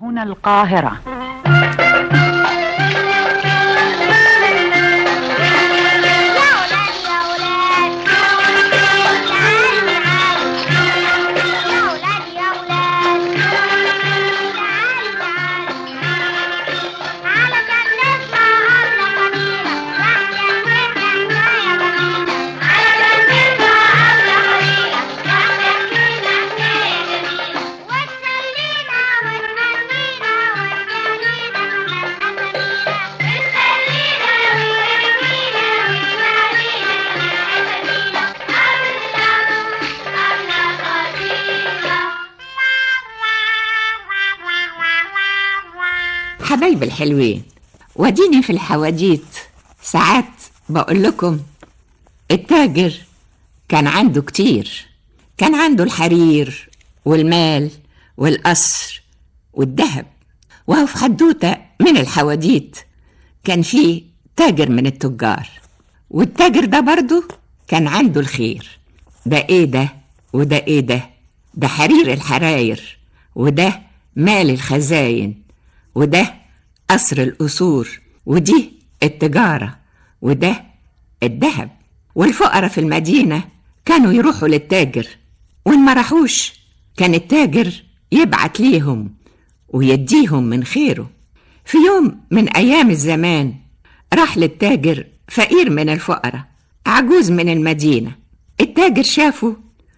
هنا القاهرة حبايبي الحلوين وديني في الحواديت ساعات بقول لكم التاجر كان عنده كتير كان عنده الحرير والمال والقصر والذهب وهو في حدوتة من الحواديت كان فيه تاجر من التجار والتاجر ده برضو كان عنده الخير ده ايه ده وده ايه ده ده حرير الحراير وده مال الخزاين وده قصر القصور ودي التجارة وده الذهب والفقراء في المدينة كانوا يروحوا للتاجر وإن ما راحوش كان التاجر يبعت ليهم ويديهم من خيره في يوم من أيام الزمان راح للتاجر فقير من الفقراء عجوز من المدينة التاجر شافه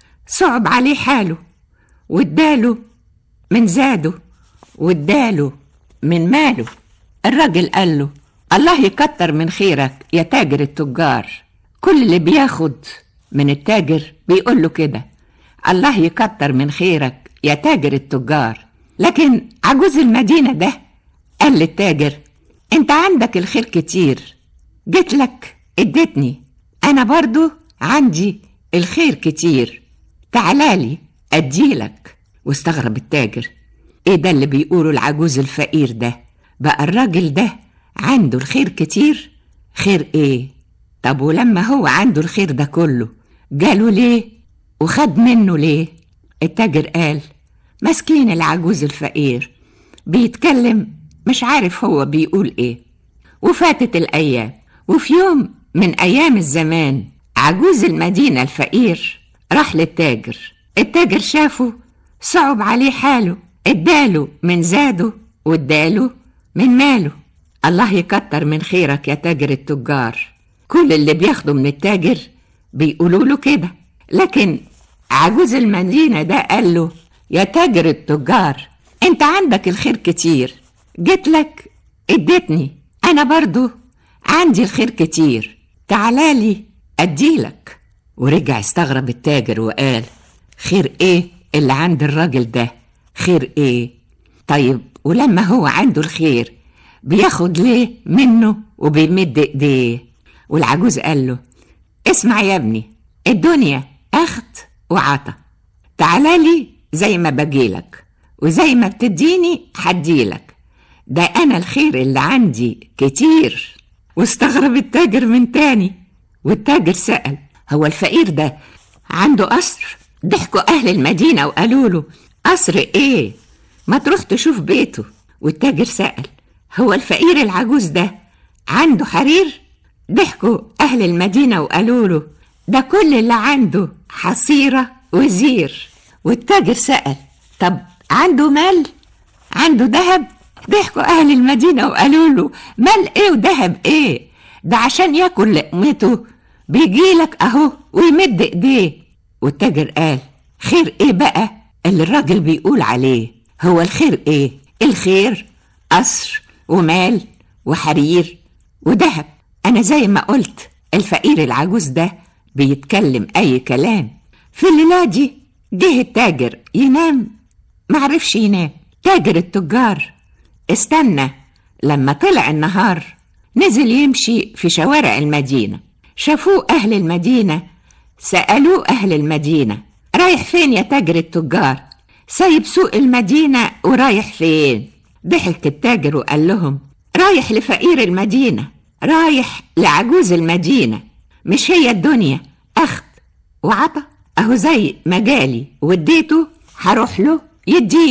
صعب عليه حاله واداله من زاده واداله من ماله الراجل قال له الله يكتر من خيرك يا تاجر التجار كل اللي بياخد من التاجر بيقول له كده الله يكتر من خيرك يا تاجر التجار لكن عجوز المدينة ده قال للتاجر انت عندك الخير كتير جيت لك اديتني انا برضو عندي الخير كتير تعالالي اديلك واستغرب التاجر ايه ده اللي بيقوله العجوز الفقير ده بقى الراجل ده عنده الخير كتير خير ايه طب ولما هو عنده الخير ده كله جاله ليه وخد منه ليه التاجر قال مسكين العجوز الفقير بيتكلم مش عارف هو بيقول ايه وفاتت الايام وفي يوم من ايام الزمان عجوز المدينه الفقير راح للتاجر التاجر شافه صعب عليه حاله اداله من زاده واداله من ماله الله يكتر من خيرك يا تاجر التجار كل اللي بياخده من التاجر بيقولوا له كده لكن عجوز المدينة ده قال له يا تاجر التجار انت عندك الخير كتير جيت لك اديتني انا برضو عندي الخير كتير تعالالي اديلك ورجع استغرب التاجر وقال خير ايه اللي عند الراجل ده خير ايه طيب ولما هو عنده الخير بياخد ليه منه وبيمد ايديه والعجوز قال له اسمع يا ابني الدنيا اخد وعطا تعالالي زي ما بجيلك وزي ما بتديني هديلك ده انا الخير اللي عندي كتير واستغرب التاجر من تاني والتاجر سأل هو الفقير ده عنده قصر ضحكوا اهل المدينة وقالوا له قصر ايه ما تروح تشوف بيته والتاجر سأل هو الفقير العجوز ده عنده حرير ضحكوا أهل المدينة وقالوا له ده كل اللي عنده حصيرة وزير والتاجر سأل طب عنده مال عنده ذهب ضحكوا أهل المدينة وقالوا له مال إيه وذهب إيه ده عشان ياكل لقمته بيجيلك أهو ويمد إيديه والتاجر قال خير إيه بقى اللي الراجل بيقول عليه هو الخير ايه الخير قصر ومال وحرير وذهب انا زي ما قلت الفقير العجوز ده بيتكلم اي كلام في الليله دي جه التاجر ينام معرفش ينام تاجر التجار استنى لما طلع النهار نزل يمشي في شوارع المدينة شافوه أهل المدينة سألوه أهل المدينة رايح فين يا تاجر التجار سايب سوق المدينة ورايح فين ضحك التاجر وقال لهم رايح لفقير المدينة رايح لعجوز المدينة مش هي الدنيا أخد وعطى أهو زي ما جالي واديته هروح له يديني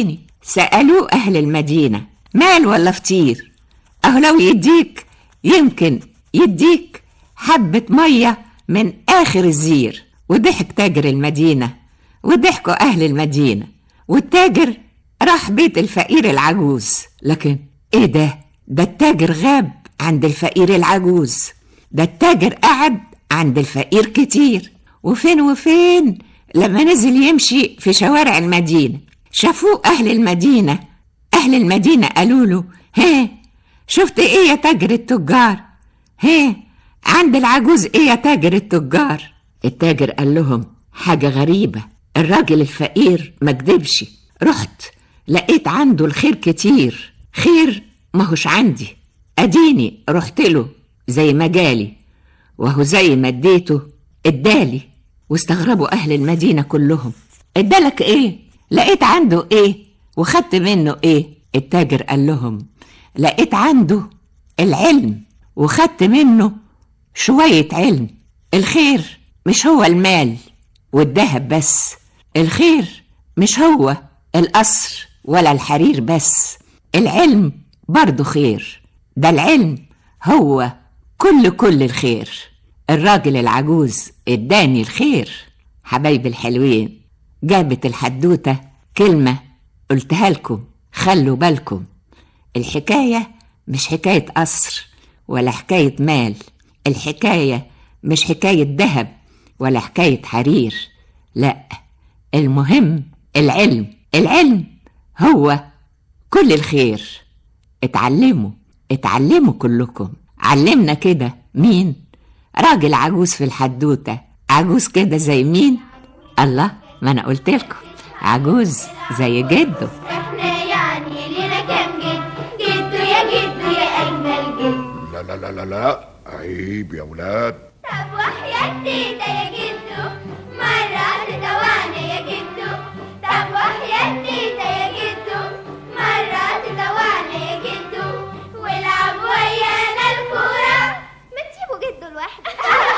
سألوه أهل المدينة مال ولا فطير أهو لو يديك يمكن يديك حبة مية من آخر الزير وضحك تاجر المدينة وضحكوا أهل المدينة والتاجر راح بيت الفقير العجوز لكن إيه ده؟ ده التاجر غاب عند الفقير العجوز ده التاجر قعد عند الفقير كتير وفين وفين لما نزل يمشي في شوارع المدينة شافوه أهل المدينة أهل المدينة قالوا له ها شفت إيه يا تاجر التجار ها عند العجوز إيه يا تاجر التجار التاجر قال لهم حاجة غريبة الراجل الفقير ما كدبش رحت لقيت عنده الخير كتير خير ماهوش عندي أديني رحت له زي ما جالي وهو زي ما اديته ادالي واستغربوا أهل المدينة كلهم ادالك ايه لقيت عنده ايه وخدت منه ايه التاجر قال لهم لقيت عنده العلم وخدت منه شوية علم الخير مش هو المال والذهب بس الخير مش هو القصر ولا الحرير بس العلم برضه خير ده العلم هو كل كل الخير الراجل العجوز اداني الخير حبايبي الحلوين جابت الحدوتة كلمة قلتها لكم خلوا بالكم الحكاية مش حكاية قصر ولا حكاية مال الحكاية مش حكاية ذهب ولا حكاية حرير لا المهم العلم العلم هو كل الخير اتعلموا اتعلموا كلكم علمنا كده مين راجل عجوز في الحدوتة عجوز كده زي مين الله ما انا قلت لكم عجوز زي جده احنا يعني لينا كام جد جدو يا جدو يا اجمل جد لا لا لا لا لا عيب يا ولاد طب وحياة تيتا يا جدو مرة تدوعنا يا جدو طب وحياة تيتا يا جدو مرة تدوعنا يا جدو والعب ويانا الكورة ما تسيبوا جدو لوحده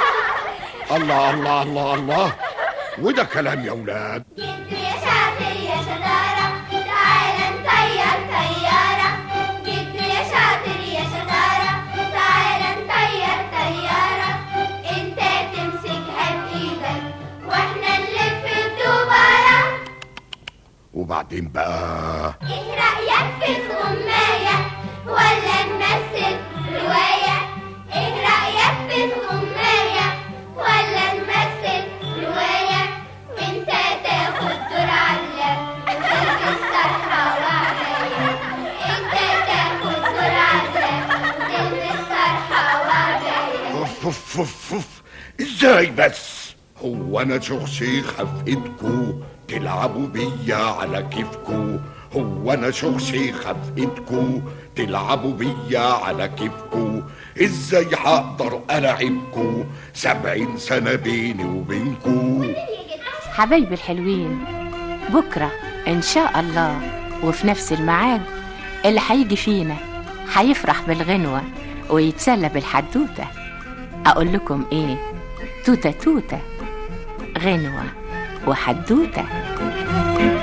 الله الله الله الله وده كلام يا ولاد جدو يا شاطر يا شطارة تعالى نطير طيارة جدو يا شاطر يا شطارة تعالى نطير طيارة انت تمسكها بإيدك واحنا نلف الدوبارة وبعدين بقى ايه رأيك في الغماية ولا نمثل رواية ايه رأيك في الغماية ولا نمثل رواية وانت تاخد دور علق تلبس طرحة وعباية انت تاخد دور علق تلبس طرحة وعباية اوف اوف اوف اوف ازاي بس هو انا شخصيخ في ايدكو تلعبوا بيا على كيفكو هو انا شخصيخ في ايدكو تلعبوا بيا على كيفكو ازاي هقدر العبكو سبعين سنة بيني وبينكو حبايبي الحلوين بكرة إن شاء الله وفي نفس الميعاد اللي هيجي فينا هيفرح بالغنوة ويتسلى بالحدوتة أقول لكم إيه توتة توتة غنوة وحدوتة